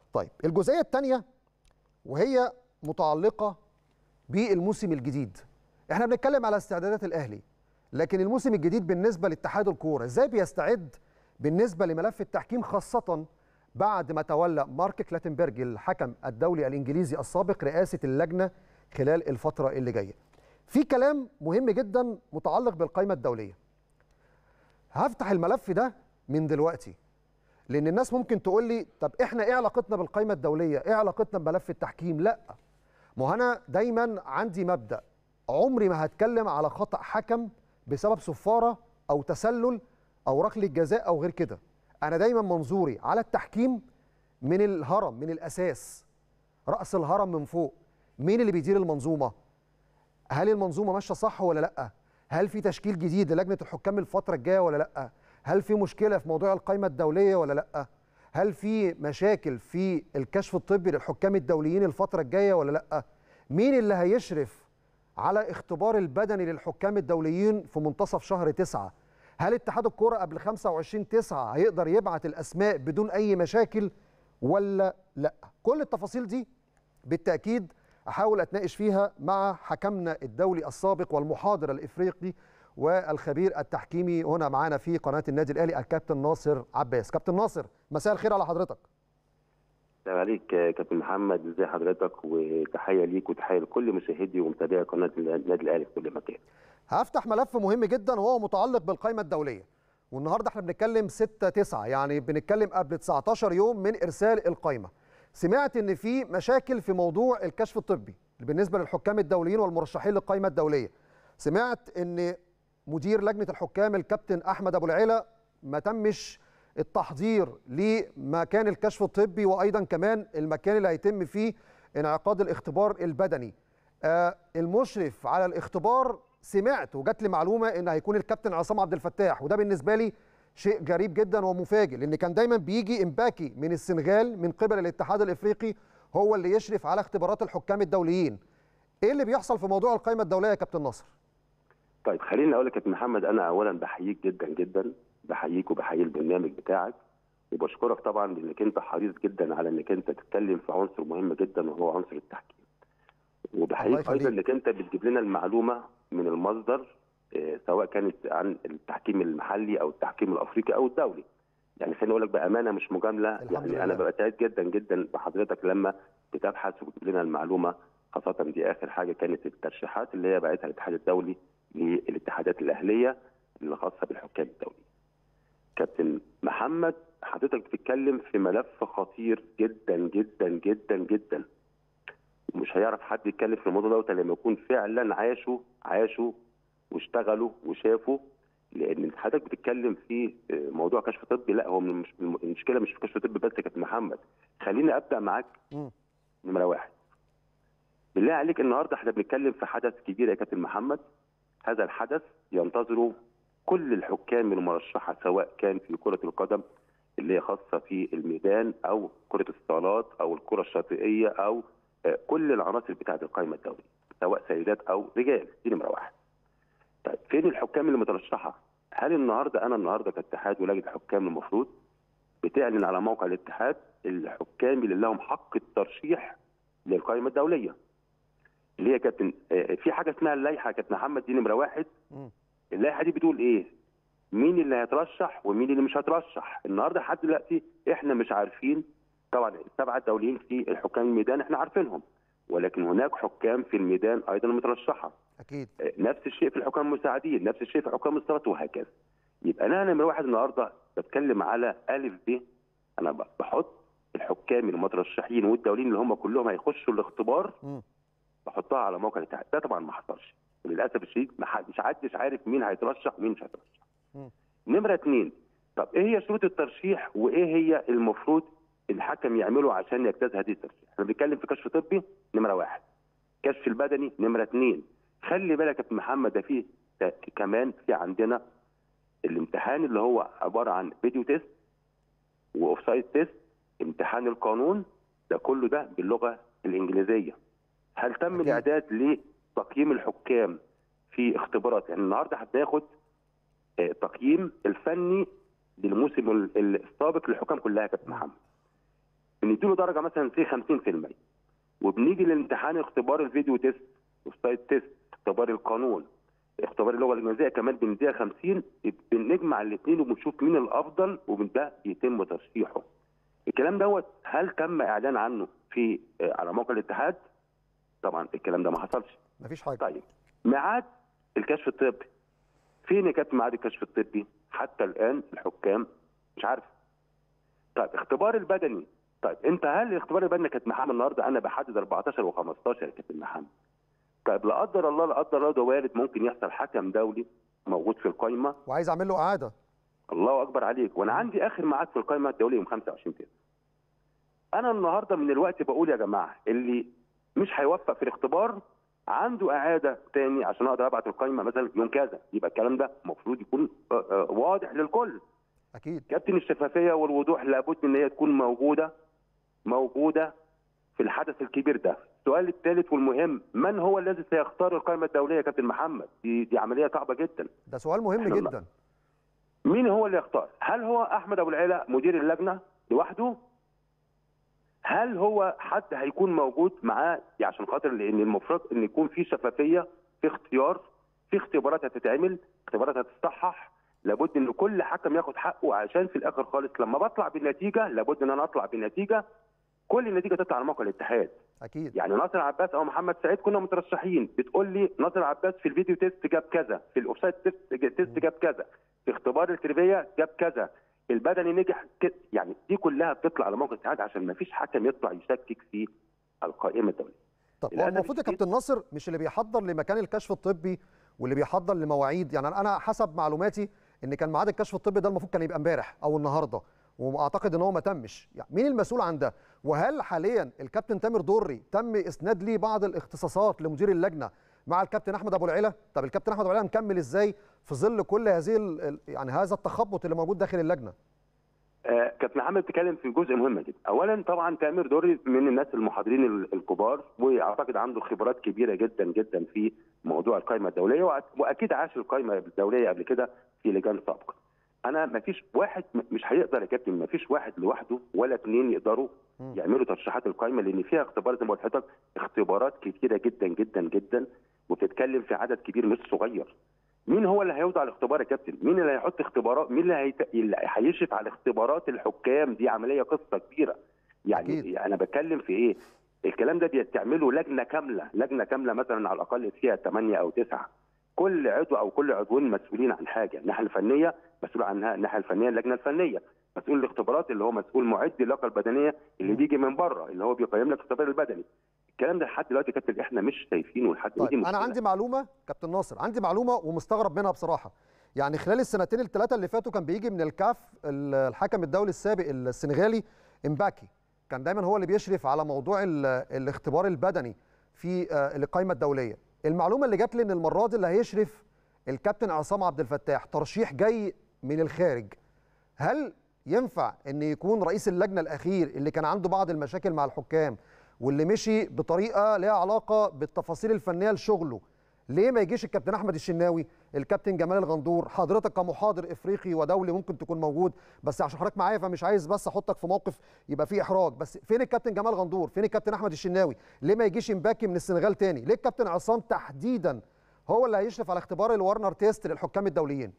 طيب الجزئيه الثانيه وهي متعلقه بالموسم الجديد احنا بنتكلم على استعدادات الاهلي لكن الموسم الجديد بالنسبه لاتحاد الكوره ازاي بيستعد بالنسبه لملف التحكيم خاصه بعد ما تولى مارك كلاتنبرج الحكم الدولي الانجليزي السابق رئاسه اللجنه خلال الفتره اللي جايه في كلام مهم جدا متعلق بالقائمه الدوليه هفتح الملف ده من دلوقتي لان الناس ممكن تقول لي طب احنا ايه علاقتنا بالقائمه الدوليه ايه علاقتنا بملف التحكيم لا ما هو انا دايما عندي مبدا عمري ما هتكلم على خطا حكم بسبب صفاره او تسلل او ركله جزاء او غير كده انا دايما منظوري على التحكيم من الهرم من الاساس راس الهرم من فوق مين اللي بيدير المنظومه هل المنظومه ماشيه صح ولا لا هل في تشكيل جديد للجنه الحكام الفتره الجايه ولا لا هل في مشكله في موضوع القائمه الدوليه ولا لا هل في مشاكل في الكشف الطبي للحكام الدوليين الفتره الجايه ولا لا مين اللي هيشرف على اختبار البدني للحكام الدوليين في منتصف شهر تسعة هل اتحاد الكرة قبل 25 تسعة هيقدر يبعت الأسماء بدون أي مشاكل ولا لا كل التفاصيل دي بالتأكيد أحاول أتناقش فيها مع حكمنا الدولي السابق والمحاضر الإفريقي والخبير التحكيمي هنا معانا في قناة النادي الأهلي الكابتن ناصر عباس كابتن ناصر مساء الخير على حضرتك السلام عليك كابتن محمد ازي حضرتك وتحيه ليك وتحيه لكل مشاهدي ومتابعي قناه النادي الاهلي في كل مكان. هفتح ملف مهم جدا وهو متعلق بالقائمه الدوليه. والنهارده احنا بنتكلم 6 9 يعني بنتكلم قبل 19 يوم من ارسال القائمه. سمعت ان في مشاكل في موضوع الكشف الطبي بالنسبه للحكام الدوليين والمرشحين للقائمه الدوليه. سمعت ان مدير لجنه الحكام الكابتن احمد ابو العيله ما تمش التحضير لمكان الكشف الطبي وايضا كمان المكان اللي هيتم فيه انعقاد الاختبار البدني آه المشرف على الاختبار سمعت وجات لي معلومه ان هيكون الكابتن عصام عبد الفتاح وده بالنسبه لي شيء غريب جدا ومفاجئ لان كان دايما بيجي امباكي من السنغال من قبل الاتحاد الافريقي هو اللي يشرف على اختبارات الحكام الدوليين ايه اللي بيحصل في موضوع القائمه الدوليه يا كابتن ناصر طيب خليني اقول لك يا محمد انا اولا بحييك جدا جدا بحييك وبحيي البرنامج بتاعك وبشكرك طبعا لانك انت حريص جدا على انك انت تتكلم في عنصر مهم جدا وهو عنصر التحكيم. وبحييك ايضا انك انت بتجيب لنا المعلومه من المصدر إيه سواء كانت عن التحكيم المحلي او التحكيم الافريقي او الدولي. يعني خليني اقول لك بامانه مش مجامله يعني لله. انا ببقى سعيد جدا جدا بحضرتك لما بتبحث وبتجيب لنا المعلومه خاصه دي اخر حاجه كانت الترشيحات اللي هي بعتها الاتحاد الدولي للاتحادات الاهليه اللي خاصه بالحكام الدوليين. كابتن محمد حضرتك بتتكلم في ملف خطير جدا جدا جدا جدا ومش هيعرف حد يتكلم في الموضوع ده لما يكون فعلا عاشوا عاشوا واشتغلوا وشافوا لان حضرتك بتتكلم في موضوع كشف طبي لا هو مش المشكله مش في كشف طبي بس يا كابتن محمد خليني ابدا معاك نمره واحد بالله عليك النهارده احنا بنتكلم في حدث كبير يا كابتن محمد هذا الحدث ينتظره كل الحكام المرشحه سواء كان في كره القدم اللي هي خاصه في الميدان او كره الصالات او الكره الشاطئيه او كل العناصر بتاعه القائمه الدوليه سواء سيدات او رجال دي نمره واحد. طيب فين الحكام المترشحه؟ هل النهارده انا النهارده كاتحاد ولجنه حكام المفروض بتعلن على موقع الاتحاد الحكام اللي لهم حق الترشيح للقائمه الدوليه. اللي هي كابتن في حاجه اسمها اللائحه كابتن محمد دي نمره واحد اللائحه دي بتقول ايه؟ مين اللي هيترشح ومين اللي مش هيترشح؟ النهارده لحد دلوقتي احنا مش عارفين طبعا السبعه الدوليين في الحكام الميدان احنا عارفينهم ولكن هناك حكام في الميدان ايضا مترشحه. اكيد. نفس الشيء في الحكام المساعدين، نفس الشيء في حكام الصالات وهكذا. يبقى انا نمره واحد النهارده بتكلم على الف ب انا بحط الحكام المترشحين والدوليين اللي هم كلهم هيخشوا الاختبار م. بحطها على موقع الاتحاد ده طبعا ما حصلش للاسف الشديد مش حدش عارف مين هيترشح ومين مش هيترشح نمره اثنين طب ايه هي شروط الترشيح وايه هي المفروض الحكم يعمله عشان يجتاز هذه الترشيح احنا بنتكلم في كشف طبي نمره واحد كشف البدني نمره اثنين خلي بالك يا محمد ده في كمان في عندنا الامتحان اللي هو عباره عن فيديو تيست واوف سايد تيست امتحان القانون ده كله ده باللغه الانجليزيه هل تم أكيد. الاعداد لتقييم الحكام في اختبارات يعني النهارده هتاخد تقييم الفني للموسم السابق للحكام كلها يا كابتن محمد بنديله درجه مثلا سي 50% وبنيجي للامتحان اختبار الفيديو تيست وسايد تيست اختبار القانون اختبار اللغه الانجليزيه كمان بنديها 50 بنجمع الاثنين وبنشوف مين الافضل ومن ده يتم ترشيحه الكلام دوت هل تم اعلان عنه في آه، على موقع الاتحاد طبعا الكلام ده ما حصلش مفيش حاجه طيب ميعاد الكشف الطبي فين يا كابتن ميعاد الكشف الطبي حتى الان الحكام مش عارف طيب اختبار البدني طيب انت هل اختبار البدني كابتن محمد النهارده انا بحدد 14 و15 يا كابتن محمد طيب لا قدر الله لا قدر الله ده وارد ممكن يحصل حكم دولي موجود في القايمه وعايز اعمل له اعاده الله اكبر عليك وانا عندي اخر ميعاد في القائمه الدوليه يوم 25 تاني انا النهارده من الوقت بقول يا جماعه اللي مش هيوفق في الاختبار عنده اعاده تاني عشان اقدر ابعت القائمه مثلا يوم كذا يبقى الكلام ده المفروض يكون آه، آه، واضح للكل اكيد كابتن الشفافيه والوضوح لابد ان هي تكون موجوده موجوده في الحدث الكبير ده السؤال الثالث والمهم من هو الذي سيختار القائمه الدوليه يا كابتن محمد دي دي عمليه صعبه جدا ده سؤال مهم إحنا جدا مين هو اللي يختار؟ هل هو احمد ابو العلا مدير اللجنه لوحده؟ هل هو حد هيكون موجود معاه يعني عشان خاطر لان المفروض ان يكون في شفافيه في اختيار في اختبارات هتتعمل اختبارات هتتصحح لابد ان كل حكم ياخد حقه عشان في الاخر خالص لما بطلع بالنتيجه لابد ان انا اطلع بالنتيجه كل النتيجه تطلع على موقع الاتحاد اكيد يعني ناصر عباس او محمد سعيد كنا مترشحين بتقول لي ناصر عباس في الفيديو تيست جاب كذا في الاوفسايد تيست تيست جاب كذا في اختبار التربيه جاب كذا البدني نجح كده يعني دي كلها بتطلع على موقع الاتحاد عشان ما فيش حكم يطلع يشكك في القائمه الدوليه طب هو الأدب المفروض يا الشديد- كابتن ناصر مش اللي بيحضر لمكان الكشف الطبي واللي بيحضر لمواعيد يعني انا حسب معلوماتي ان كان ميعاد الكشف الطبي ده المفروض كان يبقى امبارح او النهارده واعتقد ان هو ما تمش يعني مين المسؤول عن ده وهل حاليا الكابتن تامر دري تم اسناد ليه بعض الاختصاصات لمدير اللجنه مع الكابتن احمد ابو العلا طب الكابتن احمد ابو العلا مكمل ازاي في ظل كل هذه ال- ال- يعني هذا التخبط اللي موجود داخل اللجنه آه، كابتن محمد بتتكلم في جزء مهم جدا اولا طبعا تامر دوري من الناس المحاضرين ال- الكبار واعتقد عنده خبرات كبيره جدا جدا في موضوع القائمه الدوليه وأ- واكيد عاش القائمه الدوليه قبل كده في لجان سابقه انا ما فيش واحد م- مش هيقدر يا كابتن ما فيش واحد لوحده ولا اثنين يقدروا مم. يعملوا ترشيحات القائمه لان فيها اختبارات زي ما قلت لحضرتك اختبارات كتيره جدا جدا جدا وبتتكلم في عدد كبير مش صغير مين هو اللي هيوضع الاختبار يا كابتن؟ مين اللي هيحط اختبارات؟ مين اللي, هيت... اللي هيشرف على اختبارات الحكام؟ دي عمليه قصه كبيره. يعني أكيد. انا بتكلم في ايه؟ الكلام ده بتعمله لجنه كامله، لجنه كامله مثلا على الاقل فيها ثمانيه او تسعه. كل عضو او كل عضوين مسؤولين عن حاجه، الناحيه الفنيه مسؤول عنها، الناحيه الفنيه اللجنه الفنيه، مسؤول الاختبارات اللي هو مسؤول معد اللياقه البدنيه اللي بيجي من بره اللي هو بيقيم لك الاختبار البدني. الكلام ده لحد دلوقتي يا كابتن احنا مش شايفينه لحد طيب ودي انا مشكلة. عندي معلومه كابتن ناصر عندي معلومه ومستغرب منها بصراحه يعني خلال السنتين الثلاثه اللي فاتوا كان بيجي من الكاف ال- الحكم الدولي السابق السنغالي امباكي كان دايما هو اللي بيشرف على موضوع ال- الاختبار البدني في آه، القائمه الدوليه المعلومه اللي جات لي ان المره دي اللي هيشرف الكابتن عصام عبد الفتاح ترشيح جاي من الخارج هل ينفع ان يكون رئيس اللجنه الاخير اللي كان عنده بعض المشاكل مع الحكام واللي مشي بطريقه لها علاقه بالتفاصيل الفنيه لشغله ليه ما يجيش الكابتن احمد الشناوي الكابتن جمال الغندور حضرتك كمحاضر افريقي ودولي ممكن تكون موجود بس عشان حضرتك معايا فمش عايز بس احطك في موقف يبقى فيه احراج بس فين الكابتن جمال غندور فين الكابتن احمد الشناوي ليه ما يجيش امباكي من السنغال تاني ليه الكابتن عصام تحديدا هو اللي هيشرف على اختبار الورنر تيست للحكام الدوليين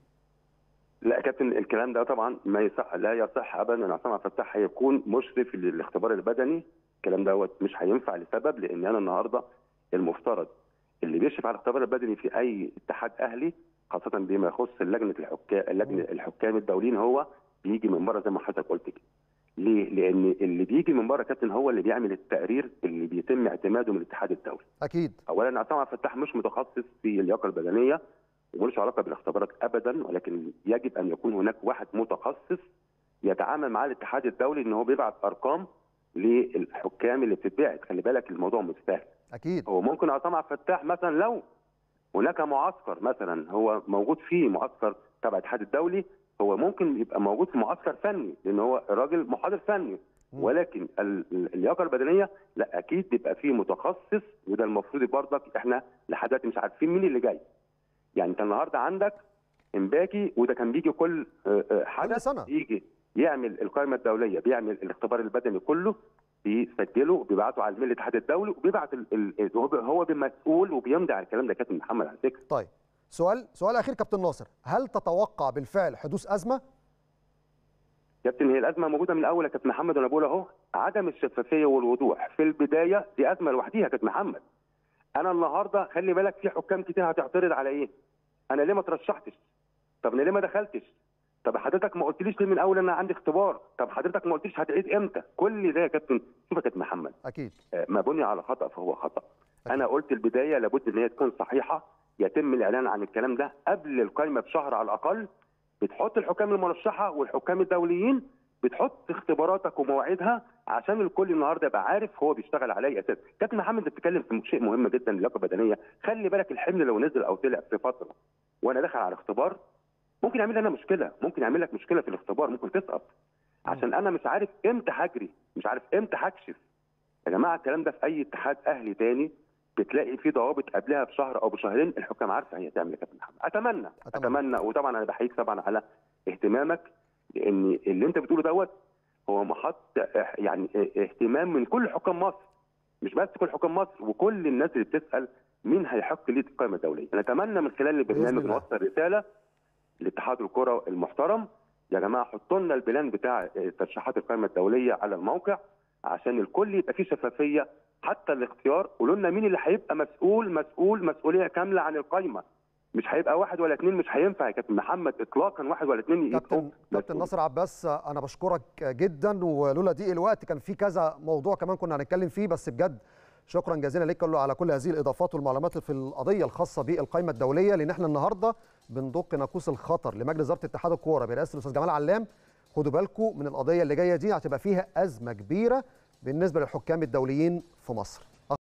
لا يا كابتن الكلام ده طبعا ما يصح لا يصح ابدا ان عصام عبد الفتاح هيكون مشرف للاختبار البدني الكلام دوت مش هينفع لسبب لان انا النهارده المفترض اللي بيشرف على الاختبار البدني في اي اتحاد اهلي خاصه بما يخص لجنه الحكام لجنه الحكام الدوليين هو بيجي من بره زي ما حضرتك قلت كده ليه؟ لان اللي بيجي من بره كابتن هو اللي بيعمل التقرير اللي بيتم اعتماده من الاتحاد الدولي اكيد اولا عصام عبد الفتاح مش متخصص في اللياقه البدنيه وملوش علاقه بالاختبارات ابدا ولكن يجب ان يكون هناك واحد متخصص يتعامل مع الاتحاد الدولي ان هو بيبعت ارقام للحكام اللي بتتبعت خلي بالك الموضوع مش سهل اكيد هو ممكن عصام عبد الفتاح مثلا لو هناك معسكر مثلا هو موجود فيه معسكر تبع الاتحاد الدولي هو ممكن يبقى موجود في معسكر فني لان هو راجل محاضر فني مم. ولكن ال- ال- اللياقه البدنيه لا اكيد بيبقى فيه متخصص وده المفروض برضك احنا لحد دلوقتي مش عارفين مين اللي جاي يعني انت النهارده عندك امباكي وده كان بيجي كل آه، آه، حدث سنة. يجي يعمل القائمه الدوليه بيعمل الاختبار البدني كله بيسجله وبيبعته على الميل الاتحاد الدولي وبيبعت ال... ال... هو ب- هو مسؤول وبيمضي على الكلام ده كابتن محمد على فكره طيب سؤال سؤال اخير كابتن ناصر هل تتوقع بالفعل حدوث ازمه كابتن هي الازمه موجوده من الاول يا كابتن محمد وانا بقول اهو عدم الشفافيه والوضوح في البدايه دي ازمه لوحديها يا كابتن محمد انا النهارده خلي بالك في حكام كتير هتعترض على ايه انا ليه ما ترشحتش طب انا ليه ما دخلتش طب حضرتك ما قلتليش ليه من الاول انا عندي اختبار طب حضرتك ما قلتليش هتعيد امتى كل ده يا كابتن شوف يا كابتن محمد اكيد آه، ما بني على خطا فهو خطا أكيد. انا قلت البدايه لابد ان هي تكون صحيحه يتم الاعلان عن الكلام ده قبل القائمه بشهر على الاقل بتحط الحكام المرشحه والحكام الدوليين بتحط اختباراتك ومواعيدها عشان الكل النهارده يبقى عارف هو بيشتغل على اي اساس كابتن محمد انت بتتكلم في شيء مهم جدا اللياقه البدنيه خلي بالك الحمل لو نزل او طلع في فتره وانا داخل على اختبار ممكن يعمل لي انا مشكله ممكن يعمل لك مشكله في الاختبار ممكن تسقط عشان انا مش عارف امتى هجري مش عارف امتى هكشف يا جماعه الكلام ده في اي اتحاد اهلي تاني بتلاقي في ضوابط قبلها بشهر او بشهرين الحكام عارفه هي تعمل ايه يا كابتن محمد اتمنى أتمنى. اتمنى وطبعا انا بحييك طبعا على اهتمامك لان اللي انت بتقوله دوت هو محط اه- يعني اه- اهتمام من كل حكام مصر مش بس كل حكام مصر وكل الناس اللي بتسال مين هيحق ليه القائمه الدوليه نتمنى من خلال البرنامج الله. نوصل رساله لاتحاد الكره المحترم يا جماعه حطوا لنا البلان بتاع اه، ترشيحات القائمه الدوليه على الموقع عشان الكل يبقى فيه شفافيه حتى الاختيار قولوا لنا مين اللي هيبقى مسؤول مسؤول مسؤوليه كامله عن القائمه مش هيبقى واحد ولا اثنين مش هينفع يا كابتن محمد اطلاقا واحد ولا اثنين كابتن كابتن ناصر عباس انا بشكرك جدا ولولا ضيق الوقت كان في كذا موضوع كمان كنا هنتكلم فيه بس بجد شكرا جزيلا ليك على كل هذه الاضافات والمعلومات في القضيه الخاصه بالقائمه الدوليه لان احنا النهارده بندق ناقوس الخطر لمجلس اداره اتحاد الكوره برئاسه الاستاذ جمال علام خدوا بالكم من القضيه اللي جايه دي هتبقى فيها ازمه كبيره بالنسبه للحكام الدوليين في مصر